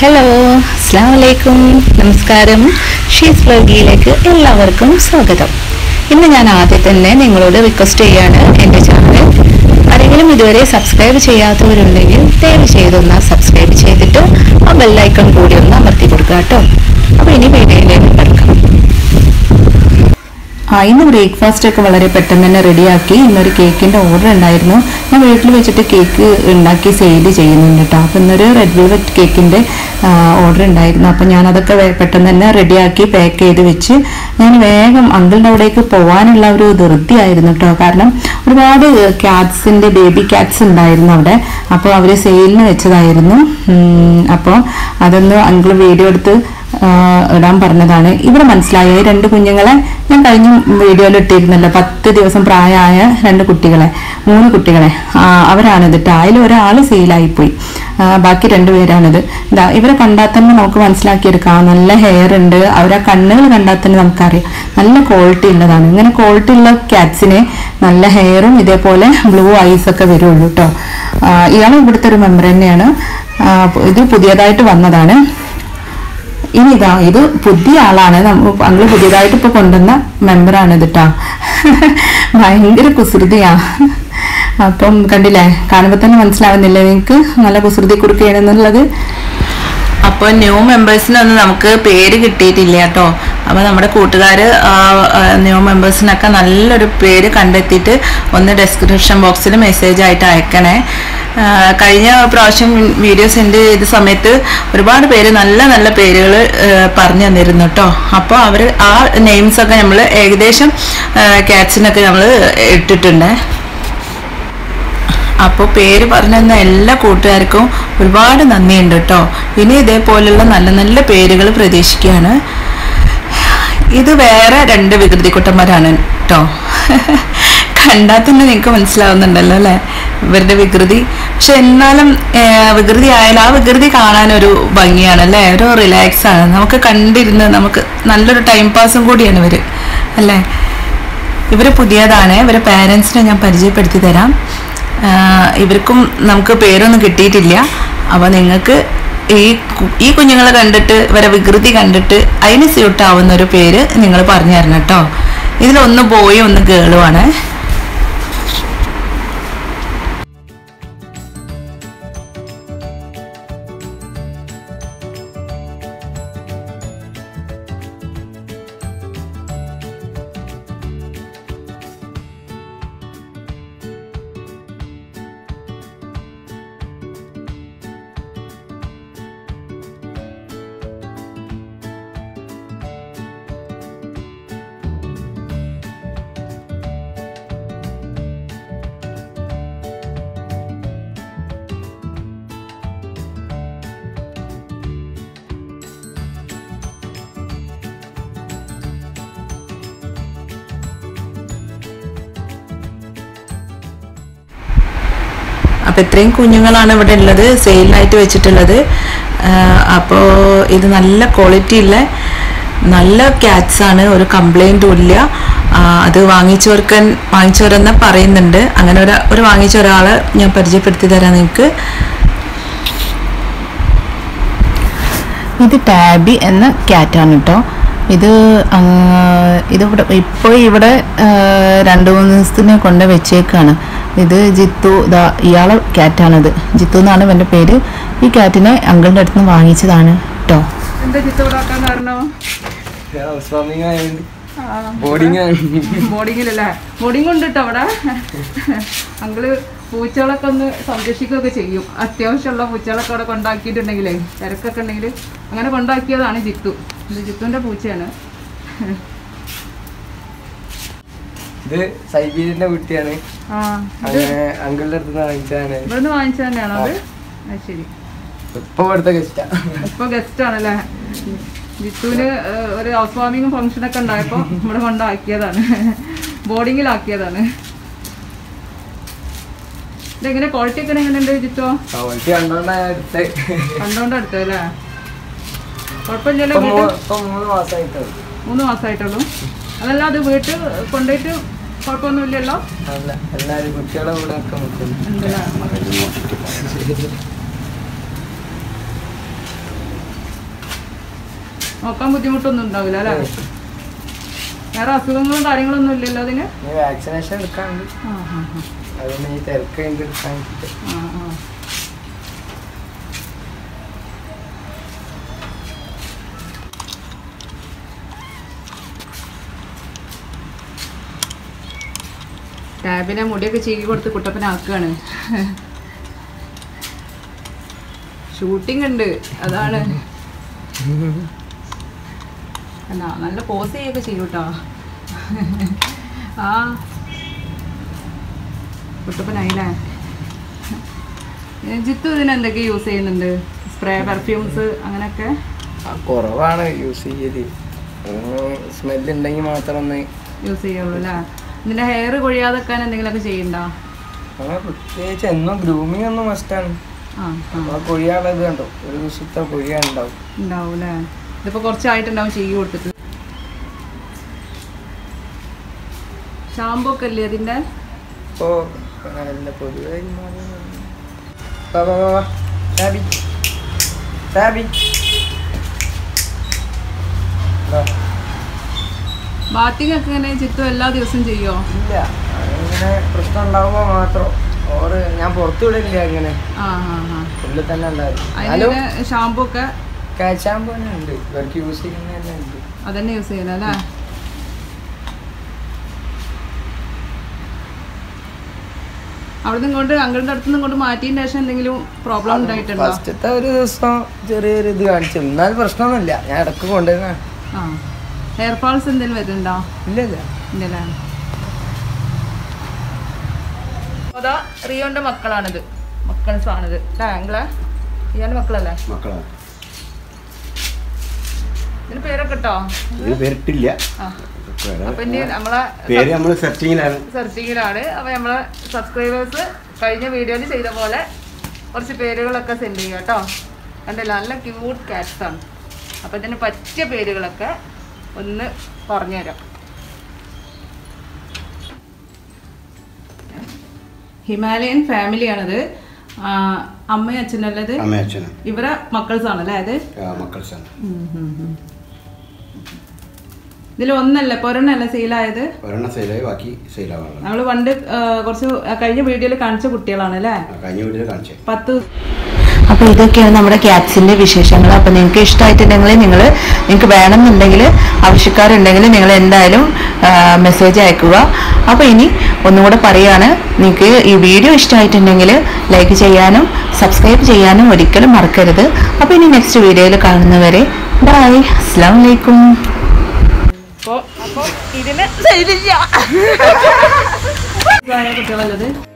Hello അസ്സാം വലൈക്കും നമസ്കാരം ഷീസ് വ്ലോഗിയിലേക്ക് എല്ലാവർക്കും സ്വാഗതം ഇന്ന് ഞാൻ ആദ്യം തന്നെ നിങ്ങളോട് റിക്വസ്റ്റ് ചെയ്യാണ് എൻ്റെ ചാനൽ ആരെങ്കിലും ഇതുവരെ സബ്സ്ക്രൈബ് ചെയ്യാത്തവരുണ്ടെങ്കിൽ ദയവ് ചെയ്തൊന്ന് സബ്സ്ക്രൈബ് ചെയ്തിട്ട് ആ ബെല്ലൈക്കൺ കൂടി ഒന്ന് അമർത്തി കൊടുക്കുക കേട്ടോ അപ്പോൾ ഇനി വീഡിയോയിലേക്ക് കിടക്കാം ആ ഇന്ന് ബ്രേക്ക്ഫാസ്റ്റ് ഒക്കെ വളരെ പെട്ടെന്ന് തന്നെ റെഡിയാക്കി ഇന്നൊരു കേക്കിന്റെ ഓർഡർ ഉണ്ടായിരുന്നു ഞാൻ വീട്ടിൽ വെച്ചിട്ട് കേക്ക് ഉണ്ടാക്കി സെയിൽ ചെയ്യുന്നുണ്ട് കേട്ടോ അപ്പം ഇന്നൊരു റെഡ് വെൽവെറ്റ് കേക്കിന്റെ ഓർഡർ ഉണ്ടായിരുന്നു അപ്പം ഞാൻ അതൊക്കെ വേ- പെട്ടെന്ന് തന്നെ റെഡിയാക്കി പാക്ക് ചെയ്ത് വെച്ച് ഞാൻ വേഗം അങ്കിളിൻ്റെ അവിടേക്ക് പോകാനുള്ള ഒരു ധൃതിയായിരുന്നു കേട്ടോ കാരണം ഒരുപാട് ക്യാറ്റ്സിന്റെ ബേബി ക്യാറ്റ്സ് ഉണ്ടായിരുന്നു അവിടെ അപ്പോൾ അവർ സെയിലിന് വെച്ചതായിരുന്നു അപ്പോൾ അതൊന്ന് അങ്കിൾ വീഡിയോ എടുത്ത് ആ, ഇടാൻ പറഞ്ഞതാണ് ഇവിടെ മനസ്സിലായ ഈ രണ്ട് കുഞ്ഞുങ്ങളെ ഞാൻ കഴിഞ്ഞ വീഡിയോയിൽ ഇട്ടിരുന്നല്ലോ പത്ത് ദിവസം പ്രായമായ രണ്ട് കുട്ടികളെ മൂന്ന് കുട്ടികളെ ആ, അവരാണിത് ട്ടോ. അതിൽ ഒരാൾ സെയിലായിപ്പോയി ആ, ബാക്കി രണ്ടുപേരാണിത് ഇതാ ഇവരെ കണ്ടാൽ തന്നെ നമുക്ക് മനസ്സിലാക്കിയെടുക്കാം നല്ല ഹെയർ ഉണ്ട് അവരെ കണ്ണുകൾ കണ്ടാൽ തന്നെ നമുക്കറിയാം നല്ല ക്വാളിറ്റി ഉള്ളതാണ് ഇങ്ങനെ ക്വാളിറ്റി ഉള്ള ക്യാറ്റ്സിന് നല്ല ഹെയറും ഇതേപോലെ ബ്ലൂ ഐസ് ഒക്കെ വരുള്ളൂ കേട്ടോ ഇയാൾ ഇവിടുത്തെ ഒരു മെമ്പർ തന്നെയാണ് ആ, ഇത് പുതിയതായിട്ട് വന്നതാണ് ഇനി ഇതാ ഇത് പുതിയ ആളാണ് നമ്മ- അങ്ങള് പുതിയതായിട്ട് ഇപ്പൊ കൊണ്ടുവന്ന മെമ്പറാണ് ഇത് ട്ടാ ഭയങ്കര കുസൃതിയാ അപ്പം കണ്ടില്ലേ കാണുമ്പോ തന്നെ മനസ്സിലാവുന്നില്ലേ നിങ്ങൾക്ക് നല്ല കുസൃതി കുറുക്കുകയാണെന്നുള്ളത് അപ്പോൾ ന്യൂ മെമ്പേഴ്സിനൊന്നും നമുക്ക് പേര് കിട്ടിയിട്ടില്ല കേട്ടോ അപ്പോൾ നമ്മുടെ കൂട്ടുകാർ ന്യൂ മെമ്പേഴ്സിനൊക്കെ നല്ലൊരു പേര് കണ്ടെത്തിയിട്ട് ഒന്ന് ഡിസ്ക്രിപ്ഷൻ ബോക്സിൽ മെസ്സേജ് ആയിട്ട് അയക്കണേ ആ, കഴിഞ്ഞ പ്രാവശ്യം വീഡിയോ സെൻഡ് ചെയ്ത സമയത്ത് ഒരുപാട് പേര് നല്ല നല്ല പേരുകൾ പറഞ്ഞു തന്നിരുന്നു കേട്ടോ അപ്പോൾ അവർ ആ നെയിംസൊക്കെ നമ്മൾ ഏകദേശം ക്യാറ്റ്സിനൊക്കെ നമ്മൾ ഇട്ടിട്ടുണ്ട് അപ്പോൾ പേര് പറഞ്ഞിരുന്ന എല്ലാ കൂട്ടുകാർക്കും ഒരുപാട് നന്ദിയുണ്ട് കേട്ടോ ഇനി ഇതേപോലുള്ള നല്ല നല്ല പേരുകൾ പ്രതീക്ഷിക്കുകയാണ് ഇത് വേറെ രണ്ട് വികൃതിക്കുട്ടന്മാരാണ് കേട്ടോ കണ്ടാൽ തന്നെ നിങ്ങൾക്ക് മനസ്സിലാവുന്നുണ്ടല്ലോ അല്ലേ ഇവരുടെ വികൃതി പക്ഷെ എന്നാലും ഏർ, വികൃതി ആയാലും ആ വികൃതി കാണാനൊരു ഭംഗിയാണ് അല്ലേ ഒരു റിലാക്സ് ആണ് നമുക്ക് കണ്ടിരുന്ന് നമുക്ക് നല്ലൊരു ടൈം പാസും കൂടിയാണ് ഇവർ അല്ലേ ഇവർ പുതിയതാണ് ഇവരെ പാരൻസിനെ ഞാൻ പരിചയപ്പെടുത്തി തരാം ആഹ് ഇവർക്കും നമുക്ക് പേരൊന്നും കിട്ടിയിട്ടില്ല അപ്പോൾ നിങ്ങൾക്ക് ഈ കു- ഈ കുഞ്ഞുങ്ങളെ കണ്ടിട്ട് ഇവരെ വികൃതി കണ്ടിട്ട് അതിന് സ്യൂട്ട് ആവുന്ന ഒരു പേര് നിങ്ങൾ പറഞ്ഞു തരണം കേട്ടോ ഇതിലൊന്ന് ബോയും ഒന്ന് ഗേളുമാണ് അപ്പോൾ ഇത്രയും കുഞ്ഞുങ്ങളാണ് ഇവിടെ ഉള്ളത് സെയിലിനായിട്ട് വെച്ചിട്ടുള്ളത് അപ്പോൾ ഇത് നല്ല ക്വാളിറ്റി ഉള്ള നല്ല ക്യാറ്റ്സ് ആണ് ഒരു കംപ്ലൈൻറ്റും ഇല്ല ആ, അത് വാങ്ങിച്ചവർക്ക് വാങ്ങിച്ചവരെന്ന് പറയുന്നുണ്ട് അങ്ങനെ ഒരു ഒരു വാങ്ങിച്ച ഒരാളെ ഞാൻ പരിചയപ്പെടുത്തി തരാം നിങ്ങൾക്ക് ഇത് ടാബി എന്ന ക്യാറ്റാണ് കേട്ടോ ഇത് ആ, ഇതിവിടെ ഇപ്പോൾ ഇവിടെ ആ, രണ്ട് മൂന്ന് ദിവസത്തിന് കൊണ്ട് വെച്ചേക്കാണ് ഇത് ജിത്തു ഇതാ ഇയാളെ ക്യാറ്റാണിത് ജിത്തു എന്നാണ് ഇവൻ്റെ പേര് ഈ ക്യാറ്റിനെ അങ്കിളിൻ്റെ അടുത്ത് നിന്ന് വാങ്ങിച്ചതാണ് കേട്ടോ എന്താ ചിത്രം ഉണ്ടാക്കാൻ കാരണം സ്വാമിങ് ആയതുകൊണ്ട് ബോർഡിങ് ആണ് ബോർഡിങ്ങിലല്ലേ ബോർഡിംഗ് ഉണ്ട് കേട്ടോ അവിടെ അങ്കിള് പൂച്ചകളൊക്കെ ഒന്ന് സംരക്ഷിക്കുകയൊക്കെ ചെയ്യും അത്യാവശ്യമുള്ള പൂച്ചകളൊക്കെ അവിടെ കൊണ്ടാക്കിയിട്ടുണ്ടെങ്കിലേ തിരക്കൊക്കെ ഉണ്ടെങ്കിൽ അങ്ങനെ കൊണ്ടാക്കിയതാണ് ജിത്തു ഇത് ജിത്തുവിന്റെ പൂച്ചയാണ് ഇത് സൈബീരിയന്റെ കുട്ടിയാണ് ആ അങ്ങനെ അങ്കിളിന്റെ അടുത്ത് നിന്ന് വാങ്ങിച്ചതാണ് ഇവിടുന്ന് വാങ്ങിച്ചത് തന്നെയാണോ അത് അത് ശരി ഇപ്പൊ ഇവിടുത്തെ ഗസ്റ്റാ ഇപ്പൊ ഗസ്റ്റ് ആണല്ലേ ജിത്തുവിന് ഏഹ്, ഒരു ഹൗസ് വാമിങ്ങും ഫംഗ്ഷനൊക്കെ ഉണ്ടായപ്പോ ഇവിടെ കൊണ്ടാക്കിയതാണ് ബോർഡിങ്ങിലാക്കിയതാണ് ഇതെങ്ങനെ ക്വാളിറ്റി ഒക്കെ എങ്ങനെയുണ്ട് ജിത്തോ ക്വാളിറ്റി കണ്ടോണ്ടാ അടുത്ത് കണ്ടോണ്ട് അടുത്തത് അല്ലേ കുഴപ്പമില്ലല്ലോ ഇപ്പൊ വീട്ടിൽ മൂ- ഇപ്പൊ മൂന്ന് മാസമായിട്ടുള്ളൂ മൂന്ന് മാസമായിട്ടുള്ളൂ അതല്ല അത് വീട്ടിൽ കൊണ്ടുപോയിട്ട് കുഴപ്പമൊന്നുമില്ലല്ലോ അല്ല എല്ലാരും കുട്ടികളെ കൂടെ ഒക്കെ നിൽക്കുന്നു ഉണ്ടല്ലേ? നോക്കാൻ ബുദ്ധിമുട്ടൊന്നും ഉണ്ടാവില്ല അല്ലേ വേറെ അസുഖങ്ങളും കാര്യങ്ങളൊന്നും ഇല്ലല്ലോ അതിന് ഇനി വാക്സിനേഷൻ എടുക്കാണ്ട് ആ ആ ആ. അതൊന്ന് ഈ തിരക്ക് കഴിഞ്ഞിട്ട് എടുക്കാൻ വേണ്ടിയിട്ട്. ആ ആ ടാബിനെ മുടിയൊക്കെ ചീകി കൊടുത്ത് കുട്ടപ്പനാക്കുകയാണ് ഷൂട്ടിംഗ് ഉണ്ട് അതാണ് അല്ല നല്ല പോസ് ചെയ്യൊക്കെ ചെയ്യും കേട്ടോ ആ കുട്ടപ്പനായില്ലേ ഏ, ജിത്തു ഇതിന് എന്തൊക്കെ യൂസ് ചെയ്യുന്നുണ്ട് സ്പ്രേ പെർഫ്യൂംസ് അങ്ങനെയൊക്കെ ആ, കുറവാണ് യൂസ് ചെയ്യല് സ്മെല്ല് ഉണ്ടെങ്കിൽ മാത്രം ഒന്ന് യൂസ് ചെയ്യുള്ളൂ അല്ലേ ഇതിന്റെ ഹെയർ കൊഴിയാതെക്കാൻ എന്തെങ്കിലുമൊക്കെ ചെയ്യണ്ടോ അങ്ങനെ പ്രത്യേകിച്ച് എന്നും ഗ്രൂമിങ് ഒന്നും മസ്റ്റാണ് ആ ആ ആ കൊഴിയാളത് കണ്ടോ ഒരു ദിവസത്തെ കൊഴിയാണ്ടാവും ഉണ്ടാവും അല്ലേ ഇതിപ്പോ കുറച്ചായിട്ടുണ്ടാവും ചെയ്യി കൊടുത്തിട്ട് ഷാമ്പു ഒക്കെ അല്ലേ അതിന്റെ ഇപ്പോ നല്ല പൊതുവെ വാ വാ വാ വാ ടാബി ടാബി വാ. ബാത്തിങ് ഒക്കെ ഇങ്ങനെ ചിത്തു എല്ലാ ദിവസവും ചെയ്യോ ഇല്ല അങ്ങനെ പ്രശ്നം ഉണ്ടാവുമ്പോ മാത്രം ഓറ് ഞാൻ പുറത്തു വിടില്ല അങ്ങനെ ആ ആ ആ ഉള്ളിൽ തന്നെ ഉണ്ടായിരുന്നു എന്നാലും അതിന് ഷാമ്പു ഒക്കെ കാച്ചാമ്പോ തന്നെ ഉണ്ട് ഇവർക്ക് യൂസ് ചെയ്യുന്ന തന്നെ ഉണ്ട് അതന്നെ യൂസ് ചെയ്യണം അല്ലേ അവിടുന്ന് ഇങ്ങോട്ട് അങ്കിളിന്റെ അടുത്തുനിന്ന് ഇങ്ങോട്ട് മാറ്റിയതിന് ശേഷം എന്തെങ്കിലും പ്രോബ്ലം ഉണ്ടായിട്ടുണ്ടോ ഫസ്റ്റത്തെ ഒരു ദിവസം ചെറിയൊരു ഇത് കാണിച്ചു എന്നാൽ പ്രശ്നമൊന്നുമില്ല ഞാൻ ഇടക്ക് കൊണ്ടുവരുന്ന ആ ഹെയർ ഫാൾസ് എന്തെങ്കിലും വരുന്നുണ്ടോ ഇല്ല ഇല്ല ഇല്ലല്ലേ അതാ റിയോന്റെ മക്കളാണിത് മക്കൾസാണിത് താങ്കളെ റിയോന്റെ മക്കളല്ലേ മക്കളാണ് ഇതിന് പേരൊക്കെ ഇട്ടോ ഇത് പേരിട്ടില്ല ആ പേര് അപ്പൊ ഇനി നമ്മളെ പേര് നമ്മൾ സെർച്ചിങ്ങിലാണ് സെർച്ചിങ്ങിലാണ് അപ്പൊ നമ്മളെ സബ്സ്ക്രൈബേഴ്സ് കഴിഞ്ഞ വീഡിയോയിൽ ചെയ്ത പോലെ കുറച്ച് പേരുകളൊക്കെ സെൻഡ് ചെയ്യുക കേട്ടോ കണ്ടില്ല നല്ല ക്യൂട്ട് കാറ്റ്സ് ആണ് അപ്പൊ ഇതിന് പറ്റിയ പേരുകളൊക്കെ ഒന്ന് പറഞ്ഞുതരാം ഹിമാലയൻ ഫാമിലിയാണിത് ആ, അമ്മയും അച്ഛനല്ലത് അമ്മ അച്ഛനും ഇവരെ മക്കൾസ് ആണല്ലേ അത് മക്കൾസാണ് ഇതിൽ ഒന്നല്ല പൊരെണ്ണല്ല സെയിലായത് ഒരെണ്ണം സെയിലായി ബാക്കി സെയിലാവാനുള്ളത് നമ്മൾ പണ്ട് ആ, കുറച്ച് കഴിഞ്ഞ വീഡിയോയിൽ കാണിച്ച കുട്ടികളാണ് അല്ലേ കഴിഞ്ഞ വീട്ടിൽ കാണിച്ചേ പത്ത് അപ്പോൾ ഇതൊക്കെയാണ് നമ്മുടെ ക്യാറ്റ്സിന്റെ വിശേഷങ്ങൾ അപ്പോൾ നിങ്ങൾക്ക് ഇഷ്ടമായിട്ടുണ്ടെങ്കിൽ നിങ്ങൾ നിങ്ങൾക്ക് വേണമെന്നുണ്ടെങ്കിൽ ആവശ്യക്കാരുണ്ടെങ്കിൽ നിങ്ങൾ എന്തായാലും മെസ്സേജ് അയക്കുക അപ്പോൾ ഇനി ഒന്നും കൂടെ പറയാണ് നിങ്ങൾക്ക് ഈ വീഡിയോ ഇഷ്ടമായിട്ടുണ്ടെങ്കിൽ ലൈക്ക് ചെയ്യാനും സബ്സ്ക്രൈബ് ചെയ്യാനും ഒരിക്കലും മറക്കരുത് അപ്പോൾ ഇനി നെക്സ്റ്റ് വീഡിയോയിൽ കാണുന്നവരെ ബൈ അസ്സാം വലൈക്കും അപ്പൊ അപ്പൊ ഇതിന് കുട്ടികളല്ലത്